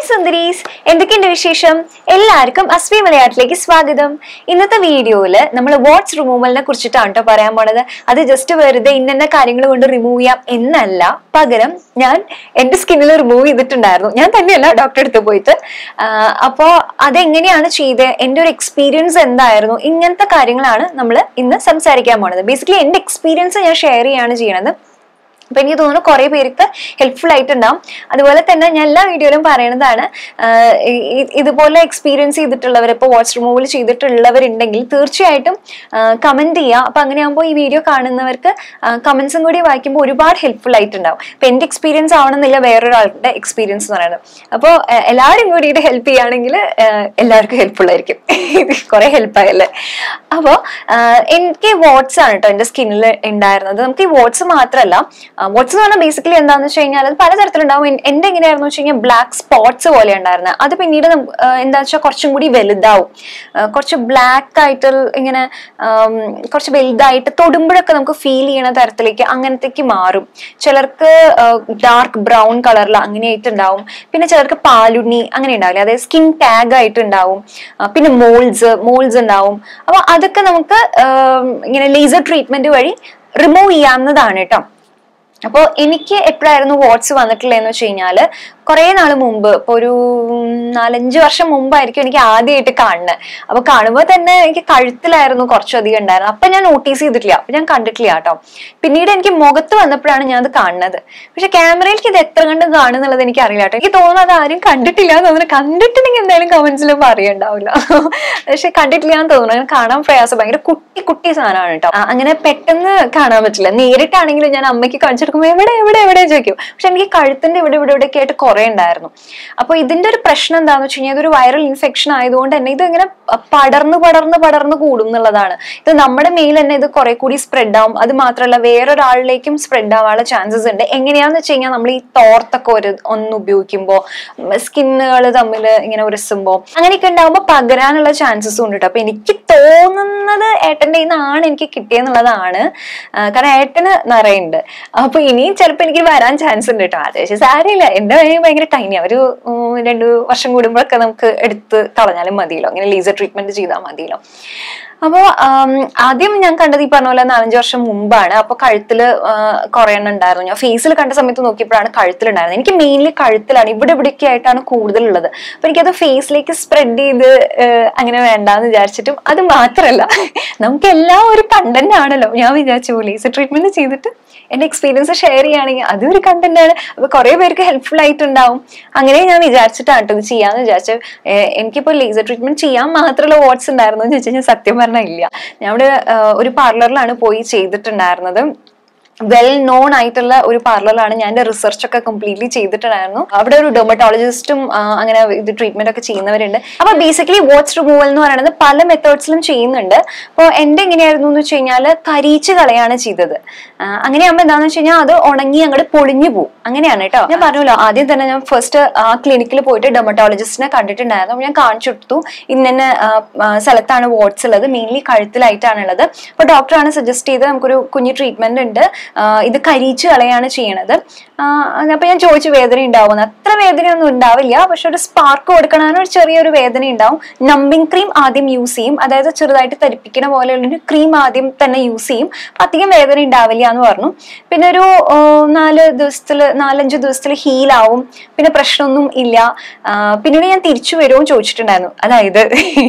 സുന്ദരീസ് എന്തൊക്കെയുണ്ട് വിശേഷം എല്ലാവർക്കും അസ്വി മലയാളത്തിലേക്ക് സ്വാഗതം ഇന്നത്തെ വീഡിയോയില് നമ്മൾ വാട്സ് റിമൂവലിനെ കുറിച്ചിട്ടാണ് കേട്ടോ പറയാൻ പോണത് അത് ജസ്റ്റ് വെറുതെ ഇന്ന കാര്യങ്ങൾ കൊണ്ട് റിമൂവ് ചെയ്യാം എന്നല്ല പകരം ഞാൻ എന്റെ സ്കിന്നിൽ റിമൂവ് ചെയ്തിട്ടുണ്ടായിരുന്നു ഞാൻ തന്നെയല്ല ഡോക്ടറെ അടുത്ത് പോയിട്ട് ആഹ് അപ്പോ അതെങ്ങനെയാണ് ചെയ്തത് എന്റെ ഒരു എക്സ്പീരിയൻസ് എന്തായിരുന്നു ഇങ്ങനത്തെ കാര്യങ്ങളാണ് നമ്മൾ ഇന്ന് സംസാരിക്കാൻ പോണത് ബേസിക്കലി എന്റെ എക്സ്പീരിയൻസ് ഞാൻ ഷെയർ ചെയ്യാണ് ചെയ്യണത് അപ്പൊ എനിക്ക് തോന്നുന്നു കുറെ പേർക്ക് ഹെൽപ്ഫുൾ ആയിട്ടുണ്ടാവും അതുപോലെ തന്നെ ഞാൻ എല്ലാ വീഡിയോയിലും പറയണതാണ് ആഹ് ഇ- ഇതുപോലെ എക്സ്പീരിയൻസ് ചെയ്തിട്ടുള്ളവർ ഇപ്പോൾ വാച്ച് റിമൂവൽ ചെയ്തിട്ടുള്ളവരുണ്ടെങ്കിൽ തീർച്ചയായിട്ടും കമന്റ് ചെയ്യുക അപ്പൊ അങ്ങനെയാകുമ്പോൾ ഈ വീഡിയോ കാണുന്നവർക്ക് കമന്റ്സും കൂടി വായിക്കുമ്പോൾ ഒരുപാട് ഹെൽപ്ഫുൾ ആയിട്ടുണ്ടാവും അപ്പൊ എന്റെ എക്സ്പീരിയൻസ് ആവണമെന്നില്ല വേറൊരാളുടെ എക്സ്പീരിയൻസ് എന്ന് പറയുന്നത് അപ്പോൾ എല്ലാവരും കൂടിയിട്ട് ഹെൽപ്പ് ചെയ്യുകയാണെങ്കിൽ എല്ലാവർക്കും ഹെൽപ്ഫുൾ ആയിരിക്കും ഇത് കുറെ ഹെൽപ്പായല്ലേ അപ്പോൾ എനിക്ക് വാട്സ് ആണ് കേട്ടോ എന്റെ സ്കിന്നിൽ ഉണ്ടായിരുന്നത് നമുക്ക് ഈ വാട്സ് മാത്രമല്ല വാട്സ് എന്ന് പറഞ്ഞാൽ ബേസിക്കലി എന്താന്ന് വെച്ച് കഴിഞ്ഞാൽ അത് പലതരത്തിലുണ്ടാവും എൻ- എന്റെ എങ്ങനെയായിരുന്നു വെച്ച് കഴിഞ്ഞാൽ ബ്ലാക്ക് സ്പോട്സ് പോലെ ഉണ്ടായിരുന്നത് അത് പിന്നീട് നമുക്ക്, ആ, എന്താ വെച്ചാൽ കുറച്ചും കൂടി വലുതാവും ആ, കുറച്ച് ബ്ലാക്ക് ആയിട്ട് ഇങ്ങനെ ആം, കുറച്ച് വലുതായിട്ട് തൊടുമ്പോഴൊക്കെ നമുക്ക് ഫീൽ ചെയ്യണ തരത്തിലേക്ക് അങ്ങനത്തേക്ക് മാറും ചിലർക്ക് ഡാർക്ക് ബ്രൗൺ കളറിൽ അങ്ങനെയായിട്ടുണ്ടാവും പിന്നെ ചിലർക്ക് പാലുണ്ണി അങ്ങനെ ഉണ്ടാവില്ലേ അതായത് സ്കിൻ ടാഗ് ആയിട്ടുണ്ടാവും ആ, പിന്നെ മോൾസ് മോൾസ് ഉണ്ടാവും അപ്പൊ അതൊക്കെ നമുക്ക് ആം, ഇങ്ങനെ ലേസർ ട്രീറ്റ്മെന്റ് വഴി റിമൂവ് ചെയ്യാവുന്നതാണ് കേട്ടോ അപ്പോൾ എനിക്ക് എപ്പോഴായിരുന്നു വാട്സ് വന്നിട്ടുള്ളതെന്ന് വെച്ച് കഴിഞ്ഞാല് കുറെ നാൾ മുമ്പ് ഇപ്പൊ ഒരു നാലഞ്ച് വർഷം മുമ്പായിരിക്കും എനിക്ക് ആദ്യമായിട്ട് കാണുന്നത് അപ്പൊ കാണുമ്പോൾ തന്നെ എനിക്ക് കഴുത്തിലായിരുന്നു കുറച്ചധികം ഉണ്ടായിരുന്നത് അപ്പൊ ഞാൻ നോട്ടീസ് ചെയ്തിട്ടില്ല അപ്പൊ ഞാൻ കണ്ടിട്ടില്ല കേട്ടോ പിന്നീട് എനിക്ക് മുഖത്ത് വന്നപ്പോഴാണ് ഞാൻ അത് കാണുന്നത് പക്ഷെ ക്യാമറയിലേക്ക് ഇത് എത്ര കണ്ട് കാണുന്നുള്ളത് എനിക്ക് അറിയില്ല കേട്ടോ എനിക്ക് തോന്നുന്നു അത് ആരും കണ്ടിട്ടില്ല എന്ന് തോന്നുന്നു കണ്ടിട്ടുണ്ടെങ്കിൽ എന്തായാലും കമന്റ്സിൽ പറയണ്ടാവില്ല പക്ഷെ കണ്ടിട്ടില്ല എന്ന് തോന്നുന്നു അങ്ങനെ കാണാൻ പ്രയാസം ഭയങ്കര കുട്ടി കുട്ടി സാധനമാണ് കേട്ടോ ആ, അങ്ങനെ പെട്ടെന്ന് കാണാൻ പറ്റില്ല നേരിട്ടാണെങ്കിലും ഞാൻ അമ്മയ്ക്ക് കാണിച്ചെടുക്കുമ്പോൾ എവിടെ എവിടെ എവിടെ ചോദിക്കും പക്ഷെ എനിക്ക് കഴുത്തിന്റെ ഇവിടെ ഇവിടെ ഇവിടെ ആയിട്ട് കുറെ ഉണ്ടായിരുന്നു അപ്പൊ ഇതിന്റെ ഒരു പ്രശ്നം എന്താന്ന് വെച്ച് കഴിഞ്ഞാൽ ഇതൊരു വൈറൽ ഇൻഫെക്ഷൻ ആയതുകൊണ്ട് തന്നെ ഇത് ഇങ്ങനെ പടർന്ന് പടർന്ന് പടർന്ന് കൂടും എന്നുള്ളതാണ് ഇത് നമ്മുടെ മേൽ തന്നെ ഇത് കുറെ കൂടി സ്പ്രെഡ് ആവും അത് മാത്രമല്ല വേറൊരാളിലേക്കും സ്പ്രെഡ് ആവാനുള്ള ചാൻസസ് ഉണ്ട് എങ്ങനെയാന്ന് വെച്ച് കഴിഞ്ഞാൽ നമ്മൾ ഈ തോർത്തൊക്കെ ഒരു ഒന്ന് ഉപയോഗിക്കുമ്പോൾ സ്കിന്നുകൾ തമ്മിൽ ഇങ്ങനെ ഉരസുമ്പോൾ അങ്ങനെയൊക്കെ ഉണ്ടാകുമ്പോൾ പകരാനുള്ള ചാൻസസും ഉണ്ട് കേട്ടോ അപ്പൊ എനിക്ക് തോന്നുന്നത് ഏട്ടന്റെ നിന്നാണ് എനിക്ക് കിട്ടിയെന്നുള്ളതാണ് ആ, കാരണം ഏട്ടന് നിറയുണ്ട് അപ്പൊ ഇനിയും ചിലപ്പോൾ എനിക്ക് വരാൻ ചാൻസ് ഉണ്ട് കേട്ടോ അത് പക്ഷേ സാരമില്ല എന്റെ വേണമെങ്കിൽ ഭയങ്കര ടൈനിയാ ഒരു ഉം, രണ്ടു വർഷം കൂടുമ്പോഴൊക്കെ നമുക്ക് എടുത്ത് കളഞ്ഞാലും മതിയല്ലോ ഇങ്ങനെ ലേസർ ട്രീറ്റ്മെന്റ് ചെയ്താൽ മതിയല്ലോ അപ്പോൾ ആദ്യം ഞാൻ കണ്ടത് ഈ പറഞ്ഞ പോലെ നാലഞ്ച് വർഷം മുമ്പാണ് അപ്പൊ കഴുത്തിൽ കുറെ എണ്ണം ഉണ്ടായിരുന്നു ഞാൻ ഫേസിൽ കണ്ട സമയത്ത് നോക്കിയപ്പോഴാണ് കഴുത്തിലുണ്ടായിരുന്നത് എനിക്ക് മെയിൻലി കഴുത്തിലാണ് ഇവിടെ ഇവിടെയൊക്കെ ആയിട്ടാണ് കൂടുതലുള്ളത് അപ്പൊ എനിക്കത് ഫേസിലേക്ക് സ്പ്രെഡ് ചെയ്ത് ആ, അങ്ങനെ വേണ്ടാന്ന് വിചാരിച്ചിട്ടും അത് മാത്രമല്ല നമുക്ക് എല്ലാം ഒരു കണ്ടന്റ് ആണല്ലോ ഞാൻ വിചാരിച്ചു ലേസർ ട്രീറ്റ്മെന്റ് ചെയ്തിട്ട് എന്റെ എക്സ്പീരിയൻസ് ഷെയർ ചെയ്യുകയാണെങ്കിൽ അതും ഒരു കണ്ടന്റ് ആണ് അപ്പൊ കുറെ പേർക്ക് ഹെൽപ്ഫുൾ ആയിട്ടുണ്ടാവും അങ്ങനെ ഞാൻ വിചാരിച്ചിട്ടാണ് കേട്ടോ ഇത് ചെയ്യാന്ന് വിചാരിച്ചു ഏഹ് എനിക്കിപ്പോ ലേസർ ട്രീറ്റ്മെന്റ് ചെയ്യാൻ മാത്രമുള്ള വാട്സ് ഉണ്ടായിരുന്നു എന്ന് ചോദിച്ചാൽ ഞാൻ സത്യം പറഞ്ഞാൽ ഇല്ല ഞാൻ അവിടെ ഏഹ് ഒരു പാർലറിലാണ് പോയി ചെയ്തിട്ടുണ്ടായിരുന്നത് വെൽ നോൺ ആയിട്ടുള്ള ഒരു പാർലറിലാണ് ഞാൻ എന്റെ റിസർച്ച് ഒക്കെ കംപ്ലീറ്റ്ലി ചെയ്തിട്ടുണ്ടായിരുന്നു അവിടെ ഒരു ഡെർമറ്റോളജിസ്റ്റും അങ്ങനെ ഇത് ട്രീറ്റ്മെന്റ് ഒക്കെ ചെയ്യുന്നവരുണ്ട് അപ്പൊ ബേസിക്കലി വാട്സ് റിമൂവൽ എന്ന് പറയുന്നത് പല മെത്തേഡ്സിലും ചെയ്യുന്നുണ്ട് അപ്പോൾ എന്റെ എങ്ങനെയായിരുന്നു എന്ന് വെച്ച് കഴിഞ്ഞാൽ കരിച്ച് കളയാണ് ചെയ്തത് ആ, അങ്ങനെയാകുമ്പോൾ എന്താണെന്ന് വെച്ച് കഴിഞ്ഞാൽ അത് ഉണങ്ങി അങ്ങോട്ട് പൊളിഞ്ഞു പോകും അങ്ങനെയാണ് കേട്ടോ ഞാൻ പറഞ്ഞല്ലോ ആദ്യം തന്നെ ഞാൻ ഫസ്റ്റ് ആ ക്ലിനിക്കിൽ പോയിട്ട് ഡെർമറ്റോളജിസ്റ്റിനെ കണ്ടിട്ടുണ്ടായിരുന്നു അപ്പൊ ഞാൻ കാണിച്ചു കൊടുത്തു ഇന്ന ആ, ആ, സ്ഥലത്താണ് വാട്സ് ഉള്ളത് മെയിൻലി കഴുത്തിലായിട്ടാണ് ഉള്ളത് അപ്പൊ ഡോക്ടറാണ് സജസ്റ്റ് ചെയ്ത് നമുക്കൊരു കുഞ്ഞു ട്രീറ്റ്മെന്റ് ഉണ്ട് ആ, ഇത് കരിച്ച് കളയാണ് ചെയ്യണത് ആ, അപ്പൊ ഞാൻ ചോദിച്ചു വേദന ഉണ്ടാവുമെന്ന് അത്ര വേദനയൊന്നും ഉണ്ടാവില്ല പക്ഷെ ഒരു സ്പാർക്ക് കൊടുക്കണതിന് ഒരു ചെറിയൊരു വേദന ഉണ്ടാവും നമ്പിങ് ക്രീം ആദ്യം യൂസ് ചെയ്യും അതായത് ചെറുതായിട്ട് തരിപ്പിക്കണ പോലെയുള്ളൊരു ക്രീം ആദ്യം തന്നെ യൂസ് ചെയ്യും അപ്പൊ അധികം വേദന ഉണ്ടാവില്ല എന്ന് പറഞ്ഞു പിന്നെ ഒരു ആ, നാല് ദിവസത്തില് നാലഞ്ച് ദിവസത്തിൽ ഹീലാവും പിന്നെ പ്രശ്നമൊന്നും ഇല്ല ആ, പിന്നീട് ഞാൻ തിരിച്ചു വരുമോ എന്ന് ചോദിച്ചിട്ടുണ്ടായിരുന്നു അതായത്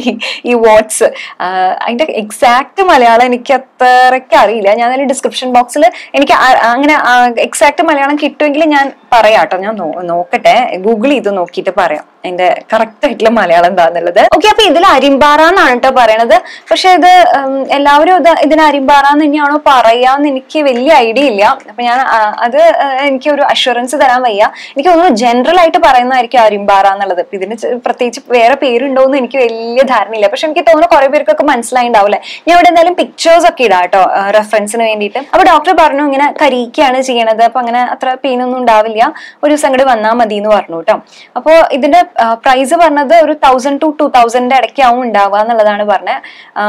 ഈ വാട്സ് അതിന്റെ എക്സാക്ട് മലയാളം എനിക്ക് അത്രയ്ക്ക് അറിയില്ല ഞാൻ അതിൽ ഡിസ്ക്രിപ്ഷൻ ബോക്സിൽ എനിക്ക് ആ- അങ്ങനെ എക്സാക്ട് മലയാളം കിട്ടുമെങ്കിൽ ഞാൻ പറയാം കേട്ടോ ഞാൻ നോ- നോക്കട്ടെ ഗൂഗിൾ ചെയ്ത് നോക്കിയിട്ട് പറയാം അതിന്റെ കറക്റ്റ് ആയിട്ടുള്ള മലയാളം എന്താന്നുള്ളത് ഓക്കെ അപ്പൊ ഇതിൽ അരിമ്പാറ എന്നാണ് കേട്ടോ പറയണത് പക്ഷെ ഇത് ഉം, എല്ലാവരും ഇത് ഇതിന് അരിമ്പാറ എന്ന് തന്നെയാണോ പറയാന്ന് എനിക്ക് വലിയ ഐഡിയ ഇല്ല അപ്പൊ ഞാൻ ആ, അത് ആ, എനിക്ക് ഒരു അഷുറൻസ് തരാൻ വയ്യ എനിക്ക് തോന്നുന്നു ജനറൽ ആയിട്ട് പറയുന്നതായിരിക്കും അരിമ്പാറ എന്നുള്ളത് ഇപ്പൊ ഇതിന് ചെ- പ്രത്യേകിച്ച് വേറെ പേരുണ്ടോ എന്ന് എനിക്ക് വലിയ ധാരണയില്ല പക്ഷെ എനിക്ക് തോന്നുന്നു കുറെ പേർക്കൊക്കെ മനസ്സിലായിണ്ടാവില്ലേ ഞാൻ ഇവിടെ എന്തായാലും പിക്ചേഴ്സ് ഒക്കെ ഇടാം കേട്ടോ റെഫറൻസിന് വേണ്ടിയിട്ട് അപ്പൊ ഡോക്ടർ പറഞ്ഞു ഇങ്ങനെ കരിക്കാണ് ചെയ്യണത് അപ്പൊ അങ്ങനെ അത്ര പെയിൻ ഒന്നും ഉണ്ടാവില്ല ഒരു ദിവസം അങ്ങോട്ട് വന്നാൽ മതി എന്ന് പറഞ്ഞു കേട്ടോ അപ്പൊ ഇതിന്റെ പ്രൈസ് പറഞ്ഞത് ഒരു തൗസൻഡ് ടു ടു തൗസൻഡിന്റെ ഇടയ്ക്കാവും ഉണ്ടാവുക എന്നുള്ളതാണ് പറഞ്ഞത്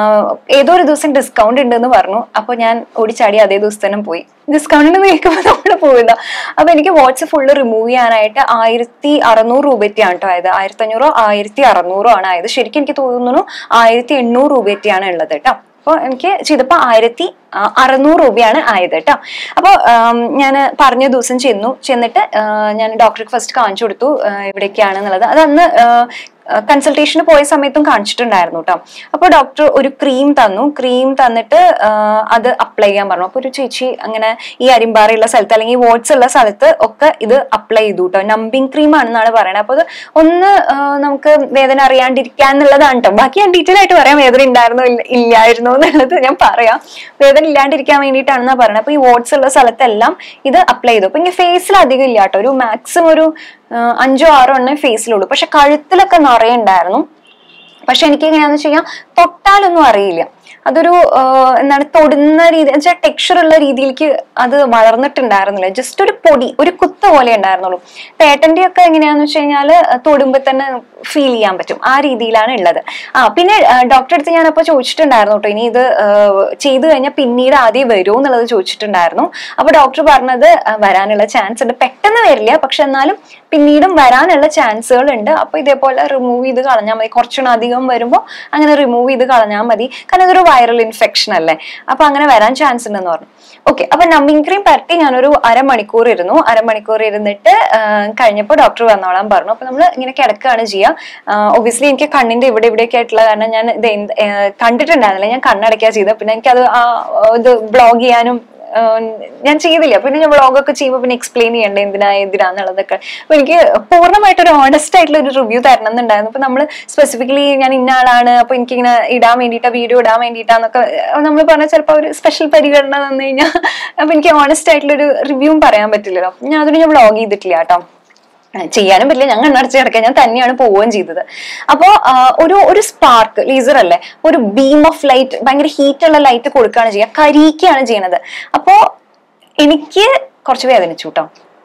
ഏതോ ഒരു ദിവസം ഡിസ്കൗണ്ട് ഉണ്ടെന്ന് പറഞ്ഞു അപ്പോൾ ഞാൻ ഓടിച്ചാടി അതേ ദിവസം തന്നെ പോയി ഡിസ്കൗണ്ടിന് കേൾക്കുമ്പോൾ നമ്മൾ പോയില്ല അപ്പൊ എനിക്ക് വാട്സ് ഫുള്ള് റിമൂവ് ചെയ്യാനായിട്ട് ആയിരത്തി അറുന്നൂറ് രൂപയ്ക്കാണ് കേട്ടോ ആയത് ആയിരത്തി അഞ്ഞൂറോ ആയിരത്തി അറുന്നൂറോ ആണ് ആയത് ശരിക്കും എനിക്ക് തോന്നുന്നു ആയിരത്തി എണ്ണൂറ് രൂപയ്ക്കാണ് ഉള്ളത് കേട്ടോ അപ്പോൾ എനിക്ക് ചെയ്തപ്പോൾ ആയിരത്തി ആ, അറുന്നൂറ് രൂപയാണ് ആയത് കേട്ടോ അപ്പോൾ ഞാൻ പറഞ്ഞ ദിവസം ചെന്നു ചെന്നിട്ട് ആ, ഞാൻ ഡോക്ടർക്ക് ഫസ്റ്റ് കാണിച്ചു കൊടുത്തു ആ, ഇവിടേക്കാണ് എന്നുള്ളത് അത് അന്ന് കൺസൾട്ടേഷന് പോയ സമയത്തും കാണിച്ചിട്ടുണ്ടായിരുന്നു കേട്ടോ അപ്പോൾ ഡോക്ടർ ഒരു ക്രീം തന്നു ക്രീം തന്നിട്ട് ആ, അത് അപ്ലൈ ചെയ്യാൻ പറഞ്ഞു അപ്പോൾ ഒരു ചേച്ചി അങ്ങനെ ഈ അരിമ്പാറയുള്ള സ്ഥലത്ത് അല്ലെങ്കിൽ വോട്ട്സ് ഉള്ള സ്ഥലത്ത് ഒക്കെ ഇത് അപ്ലൈ ചെയ്തു കേട്ടോ നമ്പിങ് ക്രീം ആണെന്നാണ് പറയുന്നത് അപ്പോൾ അത് ഒന്ന് ആ, നമുക്ക് വേദന അറിയാണ്ടിരിക്കാൻ എന്നുള്ളതാണ് കേട്ടോ ബാക്കി ഞാൻ ഡീറ്റെയിൽ ആയിട്ട് പറയാം വേദന ഉണ്ടായിരുന്നോ ഇല്ല- ഇല്ലായിരുന്നോ എന്നുള്ളത് ഞാൻ പറയാം വേദന ഇല്ലാണ്ടിരിക്കാൻ വേണ്ടിയിട്ടാണെന്നാ പറയുന്നത് അപ്പോൾ ഈ വോട്ട്സ് ഉള്ള സ്ഥലത്തെല്ലാം ഇത് അപ്ലൈ ചെയ്തു അപ്പൊ ഇങ്ങനെ ഫേസിൽ അധികം ഇല്ല കേട്ടോ ഒരു മാക്സിമം ഒരു ആ, അഞ്ചോ ആറോ എണ്ണേ ഫേസിലുള്ളൂ പക്ഷെ കഴുത്തിലൊക്കെ നിറയെ ഉണ്ടായിരുന്നു പക്ഷെ എനിക്ക് എങ്ങനെയാന്ന് വെച്ച് കഴിഞ്ഞാൽ തൊട്ടാലൊന്നും അറിയില്ല അതൊരു ആ, എന്താണ് തൊടുന്ന രീതി വെച്ചാൽ ടെക്സ്ചർ ഉള്ള രീതിയിലേക്ക് അത് വളർന്നിട്ടുണ്ടായിരുന്നില്ല ജസ്റ്റ് ഒരു പൊടി ഒരു കുത്ത് പോലെ ഉണ്ടായിരുന്നുള്ളൂ പേട്ടന്റെ ഒക്കെ എങ്ങനെയാന്ന് വെച്ച് കഴിഞ്ഞാല് തൊടുമ്പോ തന്നെ ഫീൽ ചെയ്യാൻ പറ്റും ആ രീതിയിലാണ് ഉള്ളത് ആ പിന്നെ ഡോക്ടറെ അടുത്ത് ഞാൻ അപ്പോൾ ചോദിച്ചിട്ടുണ്ടായിരുന്നു കേട്ടോ ഇനി ഇത് ആ, ചെയ്തു കഴിഞ്ഞാൽ പിന്നീട് ആദ്യം വരുമോ എന്നുള്ളത് ചോദിച്ചിട്ടുണ്ടായിരുന്നു അപ്പൊ ഡോക്ടർ പറഞ്ഞത് ആ, വരാനുള്ള ചാൻസ് ഉണ്ട് പെട്ടെന്ന് വരില്ല പക്ഷെ എന്നാലും പിന്നീടും വരാനുള്ള ചാൻസുകൾ ഉണ്ട് അപ്പൊ ഇതേപോലെ റിമൂവ് ചെയ്ത് കളഞ്ഞാൽ മതി കുറച്ചുകൂടെ അധികം വരുമ്പോൾ അങ്ങനെ റിമൂവ് ചെയ്ത് കളഞ്ഞാൽ മതി കാരണം ഇതൊരു വൈറൽ ഇൻഫെക്ഷൻ അല്ലേ അപ്പൊ അങ്ങനെ വരാൻ ചാൻസ് ഉണ്ടെന്ന് പറഞ്ഞു ഓക്കെ അപ്പൊ നമ്പിങ് ക്രീം പരട്ടി ഞാനൊരു അരമണിക്കൂർ ഇരുന്നു അരമണിക്കൂർ ഇരുന്നിട്ട് ആ, കഴിഞ്ഞപ്പോൾ ഡോക്ടർ വന്നോളാൻ പറഞ്ഞു അപ്പൊ നമ്മൾ ഇങ്ങനെ കിടക്കുകയാണ് ചെയ്യുക ഒബിയസ്ലി എനിക്ക് കണ്ണിന്റെ ഇവിടെ ഇവിടെയൊക്കെ ആയിട്ടുള്ള കാരണം ഞാൻ ഇത് എന്ത്- ആ, കണ്ടിട്ടുണ്ടായിരുന്നില്ല ഞാൻ കണ്ണടയ്ക്കുക ചെയ്തത് പിന്നെ എനിക്കത് ആ ഇത് ബ്ലോഗ് ചെയ്യാനും ആഹ് ഞാൻ ചെയ്തില്ല പിന്നെ ഞാൻ വ്ളോഗൊക്കെ ചെയ്യുമ്പോൾ പിന്നെ എക്സ്പ്ലെയിൻ ചെയ്യണ്ടേ എന്തിനാ എന്തിനാന്നുള്ളതൊക്കെ അപ്പൊ എനിക്ക് പൂർണ്ണമായിട്ട് ഒരു ഓണസ്റ്റ് ആയിട്ടുള്ള ഒരു റിവ്യൂ തരണം എന്നുണ്ടായിരുന്നു അപ്പൊ നമ്മൾ സ്പെസിഫിക്കലി ഞാൻ ഇന്ന ആളാണ് അപ്പൊ എനിക്ക് ഇങ്ങനെ ഇടാൻ വേണ്ടിയിട്ടാ വീഡിയോ ഇടാൻ വേണ്ടിയിട്ടാന്നൊക്കെ നമ്മൾ പറഞ്ഞ ചിലപ്പോൾ ഒരു സ്പെഷ്യൽ പരിഗണന തന്നു കഴിഞ്ഞാൽ അപ്പൊ എനിക്ക് ഓണസ്റ്റ് ആയിട്ടുള്ള ഒരു റിവ്യൂവും പറയാൻ പറ്റില്ലല്ലോ അപ്പൊ ഞാൻ അതിന് ഞാൻ വ്ളോഗ് ചെയ്തിട്ടില്ല കേട്ടോ ചെയ്യാനും പറ്റില്ല ഞാൻ കണ്ണടച്ച് കിടക്കാൻ ഞാൻ തന്നെയാണ് പോവുകയും ചെയ്തത് അപ്പോ ആ, ഒരു ഒരു സ്പാർക്ക് ലേസർ അല്ലേ ഒരു ബീം ഓഫ് ലൈറ്റ് ഭയങ്കര ഹീറ്റ് ഉള്ള ലൈറ്റ് കൊടുക്കുകയാണ് ചെയ്യുക കരിക്കുകയാണ് ചെയ്യണത് അപ്പോ എനിക്ക് കുറച്ച് വേദനിച്ചു കേട്ടോ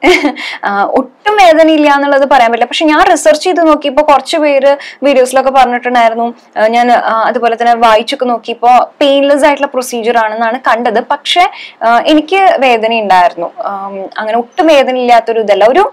ആ, ഒട്ടും വേദന ഇല്ല എന്നുള്ളത് പറയാൻ പറ്റില്ല പക്ഷെ ഞാൻ റിസർച്ച് ചെയ്ത് നോക്കിയപ്പോൾ കുറച്ച് പേര് വീഡിയോസിലൊക്കെ പറഞ്ഞിട്ടുണ്ടായിരുന്നു ആ, ഞാൻ ആ, അതുപോലെ തന്നെ വായിച്ചൊക്കെ നോക്കിയപ്പോൾ പെയിൻലെസ് ആയിട്ടുള്ള പ്രൊസീജിയർ ആണെന്നാണ് കണ്ടത് പക്ഷെ ആ, എനിക്ക് വേദന ഉണ്ടായിരുന്നു ആം, അങ്ങനെ ഒട്ടും വേദന ഇല്ലാത്തൊരു ഇതല്ല ഒരു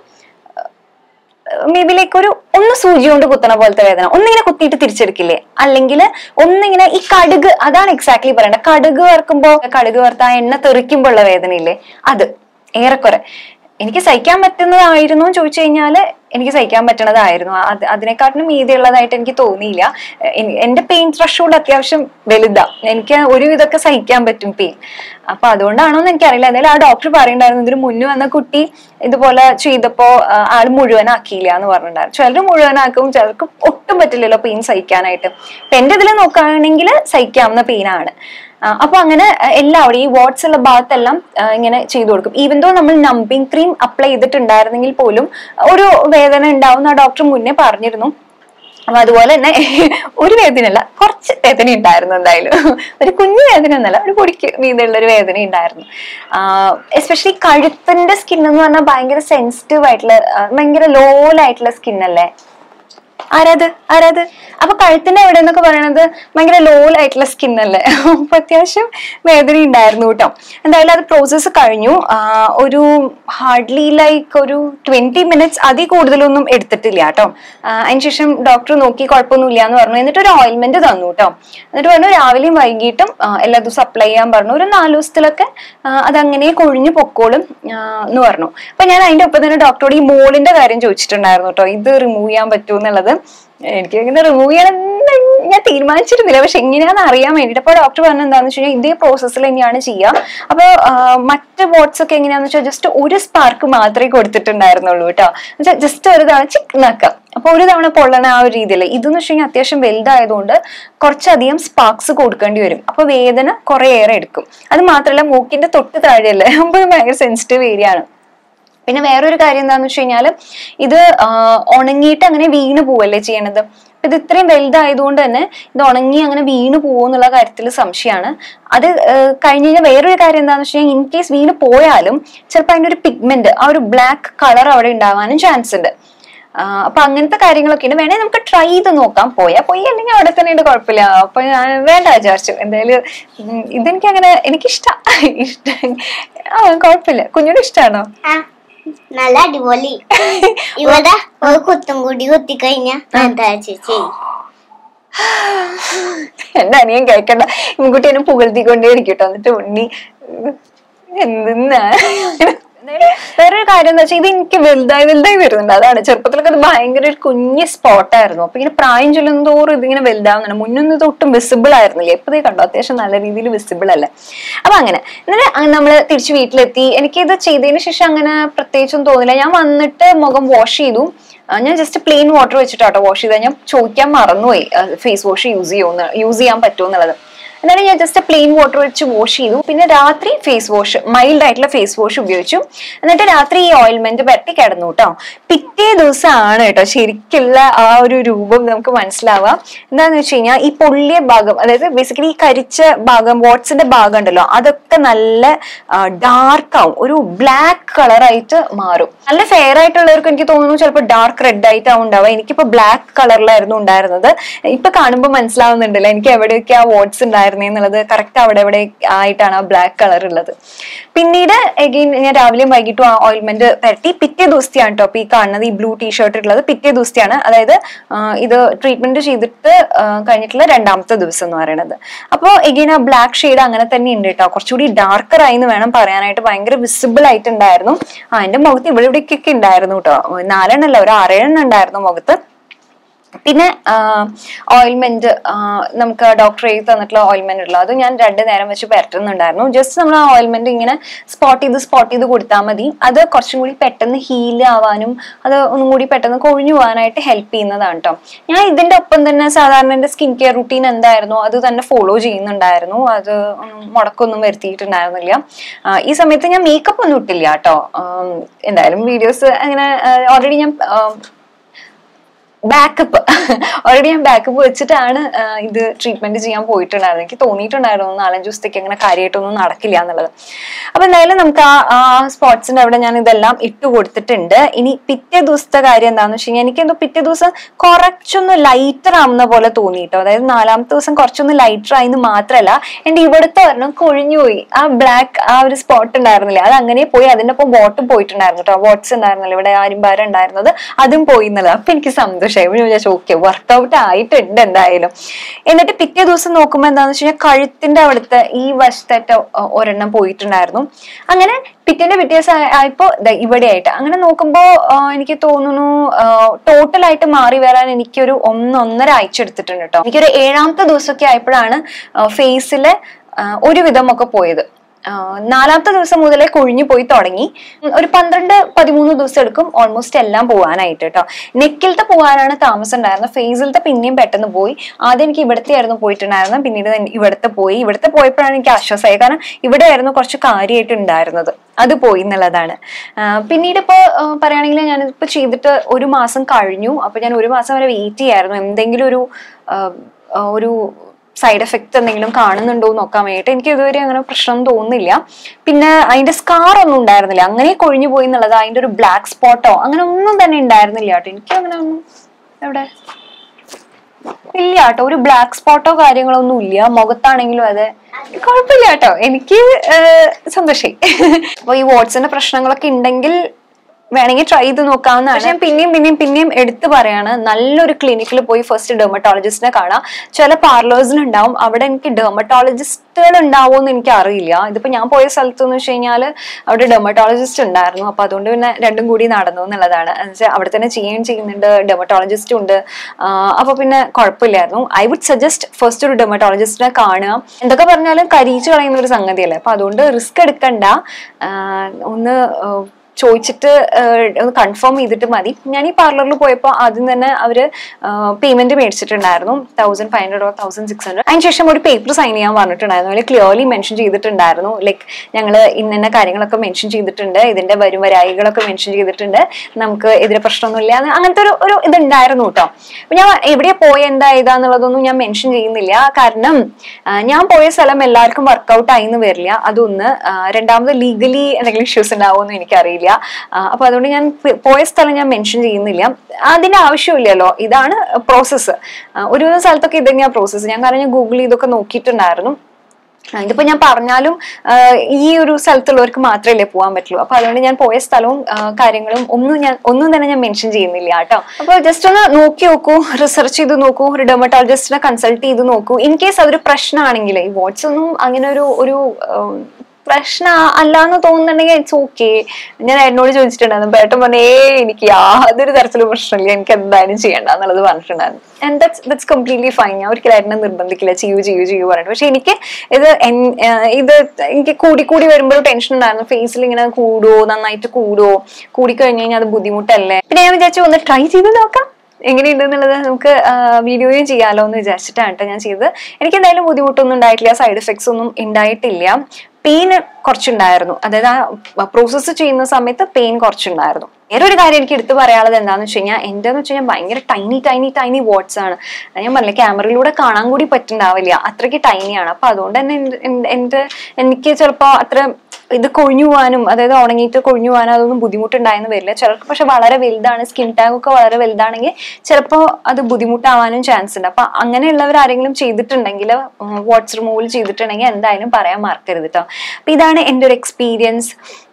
മേ ബി ലൈക്ക് ഒരു ഒന്ന് സൂചി കൊണ്ട് കുത്തണ പോലത്തെ വേദന ഒന്നിങ്ങനെ കുത്തിയിട്ട് തിരിച്ചെടുക്കില്ലേ അല്ലെങ്കിൽ ഒന്നിങ്ങനെ ഈ കടുക് അതാണ് എക്സാക്ട്ലി പറയേണ്ടത് കടുക് വറുക്കുമ്പോ കടുക് വറുത്ത ആ എണ്ണ തെറിക്കുമ്പോ ഉള്ള വേദനയില്ലേ അത് ഏറെക്കുറെ എനിക്ക് സഹിക്കാൻ പറ്റുന്നതായിരുന്നു എന്ന് ചോദിച്ചു കഴിഞ്ഞാല് എനിക്ക് സഹിക്കാൻ പറ്റണതായിരുന്നു അത് അതിനെക്കാട്ടിലും മീതിയുള്ളതായിട്ട് എനിക്ക് തോന്നിയില്ല എനി- എന്റെ പെയിൻ ത്രഷോൾഡ് അത്യാവശ്യം വലുതാ എനിക്ക് ഒരു ഇതൊക്കെ സഹിക്കാൻ പറ്റും പെയിൻ അപ്പൊ അതുകൊണ്ടാണോ എന്ന് എനിക്കറിയില്ല എന്തായാലും ആ ഡോക്ടർ പറയുണ്ടായിരുന്നു ഇതിന് മുന്നേ വന്ന കുട്ടി ഇതുപോലെ ചെയ്തപ്പോ ആ, ആള് മുഴുവനാക്കിയില്ല എന്ന് പറഞ്ഞിട്ടുണ്ടായിരുന്നു ചിലർ മുഴുവനാക്കും ചിലർക്ക് ഒട്ടും പറ്റില്ലല്ലോ പെയിൻ സഹിക്കാനായിട്ട് ഇപ്പൊ എന്റെ ഇതിൽ നോക്കുകയാണെങ്കിൽ സഹിക്കാവുന്ന പെയിനാണ് അപ്പൊ അങ്ങനെ ആ, എല്ലാവരും ഈ വാട്സ് ഉള്ള ഭാഗത്തെല്ലാം ആ, ഇങ്ങനെ ചെയ്തു കൊടുക്കും ഈവൻ ദോ നമ്മൾ നമ്പിങ് ക്രീം അപ്ലൈ ചെയ്തിട്ടുണ്ടായിരുന്നെങ്കിൽ പോലും ഒരു വേദന ഉണ്ടാവുന്ന ആ ഡോക്ടർ മുന്നേ പറഞ്ഞിരുന്നു അപ്പൊ അതുപോലെ തന്നെ ഒരു വേദനയല്ല കുറച്ച് വേദന ഉണ്ടായിരുന്നു എന്തായാലും ഒരു കുഞ്ഞു വേദന ഒന്നല്ല ഒരു പൊടിക്ക് വീതിയുള്ള ഒരു വേദന ഉണ്ടായിരുന്നു എസ്പെഷ്യലി കഴുത്തിന്റെ സ്കിൻ എന്ന് പറഞ്ഞാൽ ഭയങ്കര സെൻസിറ്റീവ് ആയിട്ടുള്ള ആ, ഭയങ്കര ലോലായിട്ടുള്ള സ്കിൻ അല്ലേ ആരാത് ആരാത് അപ്പൊ കഴുത്തിന്റെ എവിടെ എന്നൊക്കെ പറയണത് ഭയങ്കര ലോൽ ആയിട്ടുള്ള സ്കിൻ അല്ലേ അപ്പൊ അത്യാവശ്യം വേദന ഉണ്ടായിരുന്നു കേട്ടോ എന്തായാലും അത് പ്രോസസ്സ് കഴിഞ്ഞു ആ, ഒരു ഹാർഡ്ലി ലൈക്ക് ഒരു ട്വന്റി മിനിറ്റ്സ് അതിൽ കൂടുതലൊന്നും എടുത്തിട്ടില്ല കേട്ടോ അതിനുശേഷം ഡോക്ടർ നോക്കി കുഴപ്പമൊന്നുമില്ല എന്ന് പറഞ്ഞു എന്നിട്ട് ഒരു ഓയിൽമെന്റ് തന്നു കേട്ടോ എന്നിട്ട് പറഞ്ഞു രാവിലെയും വൈകിട്ടും ആ, എല്ലാ ദിവസവും അപ്ലൈ ചെയ്യാൻ പറഞ്ഞു ഒരു നാല് ദിവസത്തിലൊക്കെ ആ, അതങ്ങനെ കൊഴിഞ്ഞു പൊക്കോളും ആ, എന്ന് പറഞ്ഞു അപ്പൊ ഞാൻ അതിന്റെ ഒപ്പം തന്നെ ഡോക്ടറോട് ഈ മോളിന്റെ കാര്യം ചോദിച്ചിട്ടുണ്ടായിരുന്നു കേട്ടോ ഇത് റിമൂവ് ചെയ്യാൻ പറ്റുമോ എന്നുള്ളത് എനിക്ക് ഇങ്ങനെ റിമൂവ് ചെയ്യണം എന്ന് ഞാൻ തീരുമാനിച്ചിരുന്നില്ല പക്ഷെ എങ്ങനെയാന്ന് അറിയാൻ വേണ്ടിട്ട് അപ്പൊ ഡോക്ടർ പറഞ്ഞ എന്താന്ന് വെച്ച് കഴിഞ്ഞാൽ ഇതേ പ്രോസസ്സിൽ തന്നെയാണ് ചെയ്യുക അപ്പൊ മറ്റ് ബോട്ട്സ് ഒക്കെ എങ്ങനെയാന്ന് വെച്ചാൽ ജസ്റ്റ് ഒരു സ്പാർക്ക് മാത്രമേ കൊടുത്തിട്ടുണ്ടായിരുന്നുള്ളൂ കേട്ടോ ജസ്റ്റ് ഒരു തവണ ചിക്ക് നക്കാം അപ്പൊ ഒരു തവണ പൊള്ളണ ആ ഒരു രീതിയിൽ ഇതെന്ന് വെച്ച് കഴിഞ്ഞാൽ അത്യാവശ്യം വലുതായതുകൊണ്ട് കുറച്ചധികം സ്പാർക്സ് കൊടുക്കേണ്ടി വരും അപ്പൊ വേദന കുറെ ഏറെ എടുക്കും അത് മാത്രമല്ല മൂക്കിന്റെ തൊട്ട് താഴെയല്ലേ അപ്പൊ ഇത് ഭയങ്കര സെൻസിറ്റീവ് ഏരിയ ആണ് പിന്നെ വേറൊരു കാര്യം എന്താന്ന് വെച്ച് കഴിഞ്ഞാല് ഇത് ആ, ഉണങ്ങിയിട്ട് അങ്ങനെ വീണ് പോവല്ലേ ചെയ്യണത് അപ്പൊ ഇത് ഇത്രയും വലുതായതുകൊണ്ട് തന്നെ ഇത് ഉണങ്ങി അങ്ങനെ വീണ് പോകുമോ എന്നുള്ള കാര്യത്തിൽ സംശയമാണ് അത് ആ, കഴിഞ്ഞ് കഴിഞ്ഞാൽ വേറൊരു കാര്യം എന്താണെന്ന് വെച്ച് കഴിഞ്ഞാൽ ഇൻ കേസ് വീണ് പോയാലും ചിലപ്പോൾ അതിന്റെ ഒരു പിഗ്മെന്റ് ആ ഒരു ബ്ലാക്ക് കളർ അവിടെ ഉണ്ടാവാനും ചാൻസ് ഉണ്ട് ആ, അപ്പൊ അങ്ങനത്തെ കാര്യങ്ങളൊക്കെ ഉണ്ട് വേണേ നമുക്ക് ട്രൈ ചെയ്ത് നോക്കാം പോയാ പോയി അല്ലെങ്കിൽ അവിടെ തന്നെ ഉണ്ട് കുഴപ്പമില്ല അപ്പൊ ഞാൻ വേണ്ട വിചാരിച്ചു എന്തായാലും ഉം, ഇതെനിക്ക് അങ്ങനെ എനിക്കിഷ്ട ഇഷ്ട ആ കുഴപ്പമില്ല കുഞ്ഞിന് ഇഷ്ടാണോ ആ നല്ല അടിപൊളി ഇവിടെ ഒരു കുത്തും കൂടി കുത്തി കഴിഞ്ഞാ എന്താ ചേച്ചി എന്റെ അനിയൻ കേൾക്കണ്ട ഇൻകുട്ടി എന്നെ പുകഴ്ത്തിക്കൊണ്ടേ ഇരിക്കട്ടോ എന്നിട്ട് ഉണ്ണി എന്തെന്നാ വേറൊരു കാര്യം എന്താ വെച്ചാൽ ഇത് എനിക്ക് വലുതായി വലുതായി വരുന്നുണ്ട് അതാണ് ചെറുപ്പത്തിലൊക്കെ അത് ഭയങ്കര ഒരു കുഞ്ഞ് സ്പോട്ടായിരുന്നു അപ്പൊ ഇങ്ങനെ പ്രായം ചൊല്ലുന്ന തോറും ഇതിങ്ങനെ വലുതാവുന്നുണ്ട് മുന്നൊന്നും ഇത് ഒട്ടും വിസിബിൾ ആയിരുന്നില്ല എപ്പോഴേ കണ്ടോ അത്യാവശ്യം നല്ല രീതിയിൽ വിസിബിൾ അല്ലേ അപ്പൊ അങ്ങനെ എന്നിട്ട് നമ്മൾ തിരിച്ച് വീട്ടിലെത്തി എനിക്ക് ഇത് ചെയ്തതിന് ശേഷം അങ്ങനെ പ്രത്യേകിച്ചൊന്നും തോന്നില്ല ഞാൻ വന്നിട്ട് മുഖം വാഷ് ചെയ്തു ആ, ഞാൻ ജസ്റ്റ് പ്ലെയിൻ വാട്ടർ വെച്ചിട്ടാട്ടോ വാഷ് ചെയ്തത് ഞാൻ ചോദിക്കാൻ മറന്നുപോയി ഫേസ് വാഷ് യൂസ് ചെയ്യുമെന്ന് യൂസ് ചെയ്യാൻ പറ്റുമോ എന്നുള്ളത് എന്നാലും ഞാൻ ജസ്റ്റ് പ്ലെയിൻ വാട്ടർ വെച്ച് വാഷ് ചെയ്തു പിന്നെ രാത്രി ഫേസ് വാഷ് മൈൽഡ് ആയിട്ടുള്ള ഫേസ് വാഷ് ഉപയോഗിച്ചു എന്നിട്ട് രാത്രി ഈ ഓയിൽമെന്റ് പരട്ടി കിടന്നു കേട്ടോ പിറ്റേ ദിവസമാണ് കേട്ടോ ശരിക്കുള്ള ആ ഒരു രൂപം നമുക്ക് മനസ്സിലാവുക എന്താന്ന് വെച്ച് കഴിഞ്ഞാൽ ഈ പൊള്ളിയ ഭാഗം അതായത് ബേസിക്കലി ഈ കരിച്ച ഭാഗം വാട്സിന്റെ ഭാഗം ഉണ്ടല്ലോ അതൊക്കെ നല്ല ഡാർക്ക് ആവും ഒരു ബ്ലാക്ക് കളറായിട്ട് മാറും നല്ല ഫെയർ ആയിട്ടുള്ളവർക്ക് എനിക്ക് തോന്നുന്നു ചിലപ്പോൾ ഡാർക്ക് റെഡ് ആയിട്ടാവും ഉണ്ടാവുക എനിക്കിപ്പോ ബ്ലാക്ക് കളറിലായിരുന്നു ഉണ്ടായിരുന്നത് ഇപ്പൊ കാണുമ്പോൾ മനസ്സിലാവുന്നുണ്ടല്ലോ എനിക്ക് എവിടെയൊക്കെ ആ വാട്സ് ഉണ്ടായിരുന്നേ എന്നുള്ളത് കറക്റ്റ് അവിടെ എവിടെ ആയിട്ടാണ് ആ ബ്ലാക്ക് കളർ ഉള്ളത് പിന്നീട് എഗെയിൻ ഞാൻ രാവിലെയും വൈകിട്ടും ആ ഓയിൽമെന്റ് പരട്ടി പിറ്റേ ദിവസത്തെയാണ് കേട്ടോ ഇപ്പൊ ഈ കാണുന്നത് ഈ ബ്ലൂ ടീഷർട്ട് ഉള്ളത് പിറ്റേ ദിവസത്തെയാണ് അതായത് ആ, ഇത് ട്രീറ്റ്മെന്റ് ചെയ്തിട്ട് ആ, കഴിഞ്ഞിട്ടുള്ള രണ്ടാമത്തെ ദിവസം എന്ന് പറയുന്നത് അപ്പോൾ എഗെയിൻ ആ ബ്ലാക്ക് ഷെയ്ഡ് അങ്ങനെ തന്നെ ഉണ്ട് കേട്ടോ കുറച്ചുകൂടി ഡാർക്കർ ആയി എന്ന് വേണം പറയാനായിട്ട് ഭയങ്കര വിസിബിൾ ആയിട്ടുണ്ടായിരുന്നു ആ എന്റെ മുഖത്ത് ഇവിടെ ഇവിടേക്കൊക്കെ ഉണ്ടായിരുന്നു കേട്ടോ നാലെണ്ണല്ല ഒരു ആറേഴെണ്ണം ഉണ്ടായിരുന്നു മുഖത്ത് പിന്നെ ഓയിൽമെന്റ് നമുക്ക് ഡോക്ടർ എഴുതി തന്നിട്ടുള്ള ഓയിൽമെന്റ് ഉള്ള അത് ഞാൻ രണ്ട് നേരം വെച്ച് പരട്ടുന്നുണ്ടായിരുന്നു ജസ്റ്റ് നമ്മൾ ആ ഓയിൽമെന്റ് ഇങ്ങനെ സ്പോട്ട് ചെയ്ത് സ്പോട്ട് ചെയ്ത് കൊടുത്താൽ മതി അത് കുറച്ചും കൂടി പെട്ടെന്ന് ഹീൽ ആവാനും അത് ഒന്നും കൂടി പെട്ടെന്ന് കൊഴിഞ്ഞു പോകാനായിട്ട് ഹെൽപ്പ് ചെയ്യുന്നതാണ് കേട്ടോ ഞാൻ ഇതിന്റെ ഒപ്പം തന്നെ സാധാരണ എന്റെ സ്കിൻ കെയർ റുട്ടീൻ എന്തായിരുന്നു അത് തന്നെ ഫോളോ ചെയ്യുന്നുണ്ടായിരുന്നു അത് ഒന്നും മുടക്കൊന്നും വരുത്തിയിട്ടുണ്ടായിരുന്നില്ല ആ, ഈ സമയത്ത് ഞാൻ മേക്കപ്പ് ഒന്നും ഇട്ടില്ല കേട്ടോ ആം, എന്തായാലും വീഡിയോസ് അങ്ങനെ ഓൾറെഡി ഞാൻ ആ, ബാക്കപ്പ് ഓൾറെഡി ഞാൻ ബാക്കപ്പ് വെച്ചിട്ടാണ് ആ, ഇത് ട്രീറ്റ്മെന്റ് ചെയ്യാൻ പോയിട്ടുണ്ടായിരുന്നത് എനിക്ക് തോന്നിയിട്ടുണ്ടായിരുന്നു നാലഞ്ച് ദിവസത്തേക്ക് അങ്ങനെ കാര്യമായിട്ടൊന്നും നടക്കില്ല എന്നുള്ളത് അപ്പൊ എന്തായാലും നമുക്ക് ആ ആ സ്പോട്സിന്റെ അവിടെ ഞാൻ ഇതെല്ലാം ഇട്ട് കൊടുത്തിട്ടുണ്ട് ഇനി പിറ്റേ ദിവസത്തെ കാര്യം എന്താണെന്ന് വെച്ച് കഴിഞ്ഞാൽ എനിക്കെന്തോ പിറ്റേ ദിവസം കുറച്ചൊന്ന് ലൈറ്റർ ആവുന്ന പോലെ തോന്നിട്ടോ അതായത് നാലാമത്തെ ദിവസം കുറച്ചൊന്ന് ലൈറ്റർ ആയെന്ന് മാത്രമല്ല എന്റെ ഇവിടുത്തെ ഒരെണ്ണം കൊഴിഞ്ഞുപോയി ആ ബ്ലാക്ക് ആ ഒരു സ്പോട്ട് ഉണ്ടായിരുന്നില്ല അത് അങ്ങനെ പോയി അതിന്റെ ഒപ്പം വോട്ടും പോയിട്ടുണ്ടായിരുന്നു കേട്ടോ വോട്ട്സ് ഉണ്ടായിരുന്നില്ല ഇവിടെ ആര്യമ്പാരം ഉണ്ടായിരുന്നത് അതും പോയി എന്നുള്ളത് അപ്പൊ എനിക്ക് സന്തോഷമായി ഇവിടെ വിചാരിച്ചു ഓക്കെ വർക്കൗട്ട് ആയിട്ടുണ്ട് എന്തായാലും എന്നിട്ട് പിറ്റേ ദിവസം നോക്കുമ്പോൾ എന്താണെന്ന് വെച്ച് കഴിഞ്ഞാൽ കഴുത്തിന്റെ അവിടുത്തെ ഈ വശത്തേറ്റ ഒ- ഒരെണ്ണം പോയിട്ടുണ്ടായിരുന്നു അങ്ങനെ പിറ്റേന്റെ പിറ്റേ ദിവസം ആയ- ആയപ്പോ ദേ ഇവിടെ ആയിട്ട് അങ്ങനെ നോക്കുമ്പോ ആ, എനിക്ക് തോന്നുന്നു ടോട്ടൽ ആയിട്ട് മാറി വരാൻ എനിക്കൊരു ഒന്നൊന്നര ആഴ്ച എടുത്തിട്ടുണ്ട് കേട്ടോ എനിക്കൊരു ഏഴാമത്തെ ദിവസമൊക്കെ ആയപ്പോഴാണ് ഫേസിലെ ഒരുവിധം ഒക്കെ പോയത് ആ, നാലാമത്തെ ദിവസം മുതലേ കൊഴിഞ്ഞു പോയി തുടങ്ങി ഉം, ഒരു പന്ത്രണ്ട് പതിമൂന്ന് ദിവസം എടുക്കും ഓൾമോസ്റ്റ് എല്ലാം പോവാനായിട്ട് കേട്ടോ നെക്കിലത്തെ പോകാനാണ് താമസം ഉണ്ടായിരുന്നത് ഫേസിലത്തെ പിന്നെയും പെട്ടെന്ന് പോയി ആദ്യം എനിക്ക് ഇവിടുത്തെ ആയിരുന്നു പോയിട്ടുണ്ടായിരുന്നത് പിന്നീട് ഞാൻ ഇവിടുത്തെ പോയി ഇവിടുത്തെ പോയപ്പോഴാണ് എനിക്ക് ആശ്വാസമായി കാരണം ഇവിടെ ആയിരുന്നു കുറച്ച് കാര്യമായിട്ട് ഉണ്ടായിരുന്നത് അത് പോയി എന്നുള്ളതാണ് ആ, പിന്നീട് ഇപ്പോ ആ, പറയുകയാണെങ്കിൽ ഞാനിപ്പോ ചെയ്തിട്ട് ഒരു മാസം കഴിഞ്ഞു അപ്പൊ ഞാൻ ഒരു മാസം വരെ വെയിറ്റ് ചെയ്യായിരുന്നു എന്തെങ്കിലും ഒരു ആ, ആ, ഒരു സൈഡ് എഫക്റ്റ് എന്തെങ്കിലും കാണുന്നുണ്ടോ എന്ന് നോക്കാൻ വേണ്ടിയിട്ട് എനിക്ക് ഇതുവരെ അങ്ങനെ പ്രശ്നം തോന്നുന്നില്ല പിന്നെ അതിന്റെ സ്കാർ ഒന്നും ഉണ്ടായിരുന്നില്ല അങ്ങനെ കൊഴിഞ്ഞു പോയി എന്നുള്ളത് അതിന്റെ ഒരു ബ്ലാക്ക് സ്പോട്ടോ അങ്ങനെ ഒന്നും തന്നെ ഉണ്ടായിരുന്നില്ല കേട്ടോ എനിക്ക് അങ്ങനെ ഒന്നും എവിടെ ഇല്ല കേട്ടോ ഒരു ബ്ലാക്ക് സ്പോട്ടോ കാര്യങ്ങളൊന്നും ഇല്ല മുഖത്താണെങ്കിലും അതെ കുഴപ്പമില്ല കേട്ടോ എനിക്ക് സന്തോഷായി അപ്പൊ ഈ വാട്സിന്റെ പ്രശ്നങ്ങളൊക്കെ ഉണ്ടെങ്കിൽ വേണമെങ്കിൽ ട്രൈ ചെയ്ത് നോക്കാവുന്നതാണ് പക്ഷെ ഞാൻ പിന്നെയും പിന്നെയും പിന്നെയും എടുത്തു പറയാണ് നല്ലൊരു ക്ലിനിക്കിൽ പോയി ഫസ്റ്റ് ഡെർമറ്റോളജിസ്റ്റിനെ കാണാം ചില പാർലേഴ്സിലുണ്ടാവും അവിടെ എനിക്ക് ഡെർമറ്റോളജിസ്റ്റുകൾ ഉണ്ടാവുമോ എന്ന് എനിക്ക് അറിയില്ല ഇതിപ്പോ ഞാൻ പോയ സ്ഥലത്ത് എന്ന് വെച്ച് കഴിഞ്ഞാൽ അവിടെ ഡെർമറ്റോളജിസ്റ്റ് ഉണ്ടായിരുന്നു അപ്പൊ അതുകൊണ്ട് പിന്നെ രണ്ടും കൂടി നടന്നു എന്നുള്ളതാണ് എന്നുവെച്ചാൽ അവിടെ തന്നെ ചെയ്യുകയും ചെയ്യുന്നുണ്ട് ഡെർമറ്റോളജിസ്റ്റും ഉണ്ട് ആഹ് അപ്പൊ പിന്നെ കുഴപ്പമില്ലായിരുന്നു ഐ വുഡ് സജസ്റ്റ് ഫസ്റ്റ് ഒരു ഡെർമറ്റോളജിസ്റ്റിനെ കാണുക എന്തൊക്കെ പറഞ്ഞാലും കരിയിച്ച് കളയുന്ന ഒരു സംഗതിയല്ലേ അപ്പൊ അതുകൊണ്ട് റിസ്ക് എടുക്കണ്ട ആഹ് ഒന്ന് ആഹ് ചോദിച്ചിട്ട് ആഹ് ഒന്ന് കൺഫേം ചെയ്തിട്ട് മതി ഞാൻ ഈ പാർലറിൽ പോയപ്പോൾ ആദ്യം തന്നെ അവര് പേയ്മെന്റ് മേടിച്ചിട്ടുണ്ടായിരുന്നു thousand five hundred or thousand six hundred അതിനുശേഷം ഒരു പേപ്പർ സൈൻ ചെയ്യാൻ പറഞ്ഞിട്ടുണ്ടായിരുന്നു അതിൽ ക്ലിയർലി മെൻഷൻ ചെയ്തിട്ടുണ്ടായിരുന്നു ലൈക്ക് ഞങ്ങൾ ഇന്ന കാര്യങ്ങളൊക്കെ മെൻഷൻ ചെയ്തിട്ടുണ്ട് ഇതിന്റെ വരും വരായികളൊക്കെ മെൻഷൻ ചെയ്തിട്ടുണ്ട് നമുക്ക് എതിരെ പ്രശ്നമൊന്നുമില്ല എന്ന് അങ്ങനത്തെ ഒരു ഒരു ഇതുണ്ടായിരുന്നു കേട്ടോ അപ്പൊ ഞാൻ എവിടെയാ പോയ എന്താ ഏതാന്നുള്ളതൊന്നും ഞാൻ മെൻഷൻ ചെയ്യുന്നില്ല കാരണം ആ, ഞാൻ പോയ സ്ഥലം എല്ലാവർക്കും വർക്കൗട്ട് ആയിന്ന് വരില്ല അതൊന്ന് ആ, രണ്ടാമത് ലീഗലി എന്തെങ്കിലും ഇഷ്യൂസ് ഉണ്ടാവുമെന്ന് എനിക്കറിയില്ല ഉണ്ടായില്ല ആ, അപ്പൊ അതുകൊണ്ട് ഞാൻ പ് പോയ സ്ഥലം ഞാൻ മെൻഷൻ ചെയ്യുന്നില്ല അതിന്റെ ആവശ്യമില്ലല്ലോ ഇതാണ് പ്രോസസ്സ് ഒരു സ്ഥലത്തൊക്കെ ഇതന്നെയാ പ്രോസസ്സ് ഞാൻ കാരണം ഞാൻ ഗൂഗിൾ ചെയ്തൊക്കെ നോക്കിയിട്ടുണ്ടായിരുന്നു ആ, ഇതിപ്പോ ഞാൻ പറഞ്ഞാലും ആ, ഈ ഒരു സ്ഥലത്തുള്ളവർക്ക് മാത്രമല്ലേ പോകാൻ പറ്റുള്ളൂ അപ്പൊ അതുകൊണ്ട് ഞാൻ പോയ സ്ഥലവും ആ, കാര്യങ്ങളും ഒന്നും ഞാൻ ഒന്നും തന്നെ ഞാൻ മെൻഷൻ ചെയ്യുന്നില്ല കേട്ടോ അപ്പൊ ജസ്റ്റ് ഒന്ന് നോക്കി നോക്കൂ റിസർച്ച് ചെയ്ത് നോക്കൂ ഒരു ഡെർമറ്റോളജിസ്റ്റിനെ കൺസൾട്ട് ചെയ്ത് നോക്കൂ ഇൻ കേസ് അതൊരു പ്രശ്നമാണെങ്കിൽ ഈ വാട്സ് ഒന്നും അങ്ങനെ ഒരു ഒരു ഉം, പ്രശ്ന അല്ലാന്ന് തോന്നുന്നുണ്ടെങ്കിൽ ഇറ്റ്സ് ഓക്കെ ഞാൻ എന്നോട് ചോദിച്ചിട്ടുണ്ടായിരുന്നു ഏട്ടൻ പറഞ്ഞേ എനിക്ക് യാതൊരു തരത്തിലും പ്രശ്നമില്ല എനിക്ക് എന്തായാലും ചെയ്യണ്ട എന്നുള്ളത് പറഞ്ഞിട്ടുണ്ടായിരുന്നു and that's that's completely fine ഞാൻ ഒരിക്കലും ഏട്ടനെ നിർബന്ധിക്കില്ല ചെയ്യൂ ചെയ്യൂ ചെയ്യൂ പറഞ്ഞിട്ട് പക്ഷെ എനിക്ക് ഇത് എൻ- ഏഹ് ഇത് എനിക്ക് കൂടി കൂടി വരുമ്പോൾ ടെൻഷൻ ഉണ്ടായിരുന്നു ഫേസിൽ ഇങ്ങനെ കൂടുവോ നന്നായിട്ട് കൂടുവോ കൂടി കഴിഞ്ഞ് കഴിഞ്ഞാൽ അത് ബുദ്ധിമുട്ടല്ലേ പിന്നെ ഞാൻ വിചാരിച്ചു ഒന്ന് ട്രൈ ചെയ്ത് നോക്കാം എങ്ങനെയുണ്ട് എന്നുള്ളത് നമുക്ക് വീഡിയോയും ചെയ്യാലോ എന്ന് വിചാരിച്ചിട്ടാണ് കേട്ടോ ഞാൻ ചെയ്തത് എനിക്ക് എന്തായാലും ബുദ്ധിമുട്ടൊന്നും ഉണ്ടായിട്ടില്ല സൈഡ് എഫക്ട്സ് ഒന്നും ഉണ്ടായിട്ടില്ല പെയിൻ കുറച്ചുണ്ടായിരുന്നു അതായത് ആ പ്രോസസ്സ് ചെയ്യുന്ന സമയത്ത് പെയിൻ കുറച്ചുണ്ടായിരുന്നു വേറെ ഒരു കാര്യം എനിക്ക് എടുത്തു പറയാനുള്ളത് എന്താണെന്ന് വെച്ച് കഴിഞ്ഞാൽ എൻ്റെ എന്ന് വെച്ച് കഴിഞ്ഞാൽ ഭയങ്കര ടൈനി ടൈനി ടൈനി വാട്ട്സ് ആണ് അത് ഞാൻ പറഞ്ഞില്ല ക്യാമറയിലൂടെ കാണാൻ കൂടി പറ്റുന്നുണ്ടാവില്ല അത്രയ്ക്ക് ടൈനിയാണ് അപ്പൊ അതുകൊണ്ട് തന്നെ എൻ്റെ- എൻ്റെ- എൻ്റെ എനിക്ക് ചിലപ്പോൾ അത്ര ഇത് കൊഴിഞ്ഞു പോകാനും അതായത് ഉണങ്ങിയിട്ട് കൊഴിഞ്ഞു പോകാനും അതൊന്നും ബുദ്ധിമുട്ടുണ്ടായെന്ന് വരില്ല ചിലർക്ക് പക്ഷെ വളരെ വലുതാണ് സ്കിൻ ടാഗ് ഒക്കെ വളരെ വലുതാണെങ്കിൽ ചിലപ്പോൾ അത് ബുദ്ധിമുട്ടാവാനും ചാൻസ് ഉണ്ട് അപ്പൊ അങ്ങനെയുള്ളവർ ആരെങ്കിലും ചെയ്തിട്ടുണ്ടെങ്കിൽ വാട്സ് റിമൂവൽ ചെയ്തിട്ടുണ്ടെങ്കിൽ എന്തായാലും പറയാൻ മറക്കരുത് കേട്ടോ അപ്പൊ ഇതാണ് എൻ്റെ ഒരു എക്സ്പീരിയൻസ്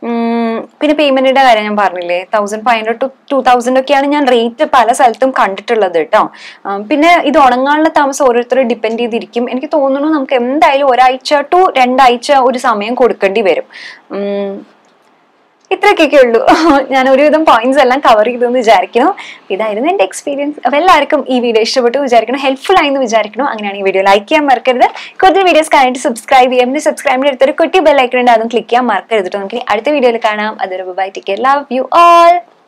പിന്നെ പേയ്മെന്റിന്റെ കാര്യം ഞാൻ പറഞ്ഞില്ലേ thousand five hundred two two thousand ഒക്കെയാണ് ഞാൻ റേറ്റ് പല സ്ഥലത്തും കണ്ടിട്ടുള്ളത് കേട്ടോ ഉം, പിന്നെ ഇത് ഉണങ്ങാനുള്ള താമസം ഓരോരുത്തർ ഡിപ്പെൻഡ് ചെയ്തിരിക്കും എനിക്ക് തോന്നുന്നു നമുക്ക് എന്തായാലും ഒരാഴ്ച ടു രണ്ടാഴ്ച ഒരു സമയം കൊടുക്കേണ്ടി വരും ഉം, ഇത്രയൊക്കെ ഉള്ളൂ ഞാൻ ഒരുവിധം പോയിന്റ്സ് എല്ലാം കവർ ചെയ്തെന്ന് വിചാരിക്കുന്നു ഇതായിരുന്നു എന്റെ എക്സ്പീരിയൻസ് അപ്പൊ എല്ലാവർക്കും ഈ വീഡിയോ ഇഷ്ടപ്പെട്ടു വിചാരിക്കണം ഹെൽപ്ഫുൾ ആയി എന്ന് വിചാരിക്കണം അങ്ങനെയാണ് ഈ വീഡിയോ ലൈക്ക് ചെയ്യാൻ മറക്കരുത് കൂടുതൽ വീഡിയോസ് കാണാനായിട്ട് സബ്സ്ക്രൈബ് ചെയ്യാം പിന്നെ സബ്സ്ക്രൈബിന്റെ അടുത്തൊരു കുട്ടി ബെൽ ഐക്കൺ ഉണ്ട് അതും ക്ലിക്ക് ചെയ്യാൻ മറക്കരുത് കേട്ടോ നമുക്ക് ഇനി അടുത്ത വീഡിയോയിൽ കാണാം അതൊരു bye take love you all